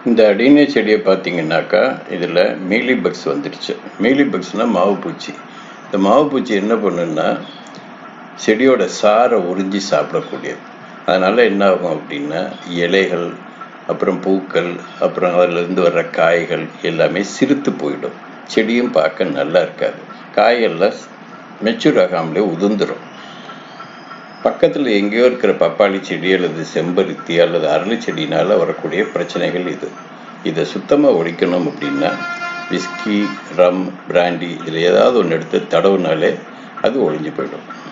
இந்த அடினை செடியை பார்த்தீங்கன்னாக்கா இதில் மீலி பக்ஸ் வந்துடுச்சு மீலி பக்ஸ்னால் மாவு பூச்சி இந்த மாவு பூச்சி என்ன பண்ணுன்னா செடியோட சாரை உறிஞ்சி சாப்பிடக்கூடியது அதனால் என்ன ஆகும் அப்படின்னா இலைகள் அப்புறம் பூக்கள் அப்புறம் அதிலிருந்து வர்ற காய்கள் எல்லாமே சிறுத்து போயிடும் செடியும் பார்க்க நல்லா இருக்காது காய்கள்லாம் மெச்சூர் ஆகாமலே உதிர்ந்துடும் பக்கத்தில் எங்கேயோ இருக்கிற பப்பாளி செடி அல்லது செம்பருத்தி அல்லது அரளி செடியினால் வரக்கூடிய பிரச்சனைகள் இது இதை சுத்தமாக ஒழிக்கணும் அப்படின்னா விஸ்கி ரம் பிராண்டி இதில் ஏதாவது ஒன்று எடுத்து தடவுனாலே அது ஒழிஞ்சு போயிடும்